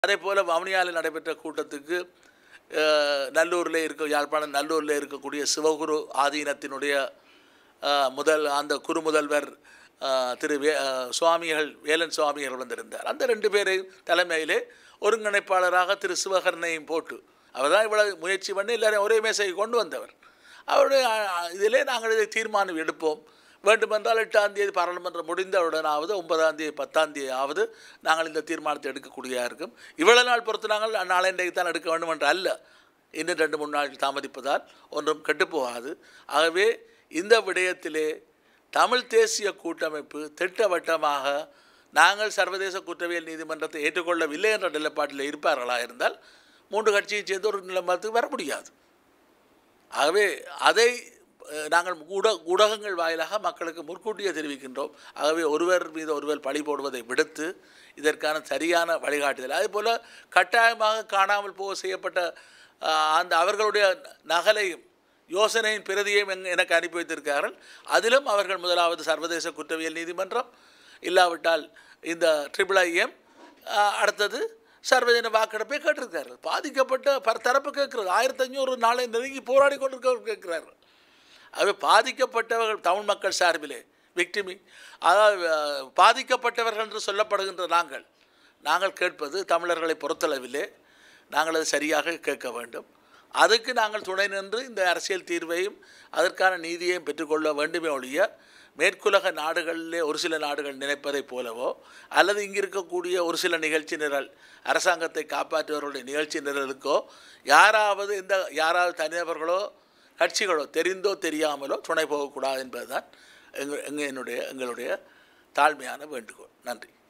அதே போல் வவுனியாவில் நடைபெற்ற கூட்டத்துக்கு அஹ், நல்லூரில் இருக்க யாழ்ப்பாணம் நல்லூரில் இருக்கக்கூடிய சிவகுரு ஆதீனத்தினுடைய அஹ், முதல் அந்த குருமுதல்வர் அஹ், திரு வே அஹ், சுவாமிகள் வேலன் சுவாமிகள் வந்திருந்தார் அந்த ரெண்டு பேரையும் தலைமையிலே ஒருங்கிணைப்பாளராக திரு சிவகரனையும் போட்டு அவர் தான் இவ்வளவு முயற்சி பண்ணி எல்லாரையும் ஒரே மேசைக்கு கொண்டு வந்தவர் அவருடைய அஹ், இதிலே நாங்கள் இதை தீர்மானம் எடுப்போம் வேண்டுமென்றால் எட்டாம் தேதி பாராளுமன்றம் முடிந்தவுடனாவது ஒன்பதாம் தேதி பத்தாம் தேதி ஆவது நாங்கள் இந்த தீர்மானத்தை எடுக்கக்கூடியதாக இருக்கும் இவ்வளவு நாள் பொறுத்து நாங்கள் நாளைக்கு தான் எடுக்க வேண்டும் என்று அல்ல இன்னும் ரெண்டு மூணு நாள் தாமதிப்பதால் ஒன்றும் கெட்டுப்போகாது ஆகவே இந்த விடயத்திலே தமிழ் தேசிய கூட்டமைப்பு திட்டவட்டமாக நாங்கள் சர்வதேச குற்றவியல் நீதிமன்றத்தை ஏற்றுக்கொள்ளவில்லை என்ற நிலைப்பாட்டில் இருப்பார்களா இருந்தால் மூன்று கட்சியை சேர்ந்து ஒரு நிலைமத்துக்கு வர முடியாது ஆகவே அதை அஹ், நாங்கள் ஊட ஊடகங்கள் வாயிலாக மக்களுக்கு முன்கூட்டியே தெரிவிக்கின்றோம் ஆகவே ஒருவர் மீது ஒருவர் பழி போடுவதை விடுத்து இதற்கான சரியான வழிகாட்டுதல் அதேபோல் கட்டாயமாக காணாமல் போக செய்யப்பட்ட அஹ், அந்த அவர்களுடைய நகலையும் யோசனையின் பிரதியையும் எங்க- எனக்கு அனுப்பி வைத்திருக்கிறார்கள் அதிலும் அவர்கள் முதலாவது சர்வதேச குற்றவியல் நீதிமன்றம் இல்லாவிட்டால் இந்த ட்ரிபிள் ஐஎம் அடுத்தது சர்வஜன வாக்கெடுப்பை கேட்டிருக்கார்கள் பாதிக்கப்பட்ட பர தரப்பு கேட்கிறது ஆயிரத்தி ஐநூறு நாளை நெருங்கி போராடி கொண்டிருக்கவர் கேட்கிறார்கள் அவை பாதிக்கப்பட்டவர்கள் தமிழ் மக்கள் சார்பிலே விக்டிமி அதாவது அஹ், பாதிக்கப்பட்டவர்கள் என்று சொல்லப்படுகின்ற நாங்கள் நாங்கள் கேட்பது தமிழர்களை பொறுத்தளவிலே நாங்கள் அது சரியாக கேட்க வேண்டும் அதுக்கு நாங்கள் துணை நின்று இந்த அரசியல் தீர்வையும் அதற்கான நீதியையும் பெற்றுக்கொள்ள வேண்டுமே ஒழிய மேற்குலக நாடுகளிலே ஒரு சில நாடுகள் நினைப்பதைப் போலவோ அல்லது இங்கு இருக்கக்கூடிய ஒரு சில நிகழ்ச்சி நிரல் அரசாங்கத்தை காப்பாற்றுபவர்களுடைய நிகழ்ச்சி நிரலுக்கோ யாராவது இந்த யாராவது தனிநபர்களோ கட்சிகளோ தெரிந்தோ தெரியாமலோ துணை போகக்கூடாது என்பதுதான் எங்கள் எங்கள் என்னுடைய எங்களுடைய தாழ்மையான வேண்டுகோள் நன்றி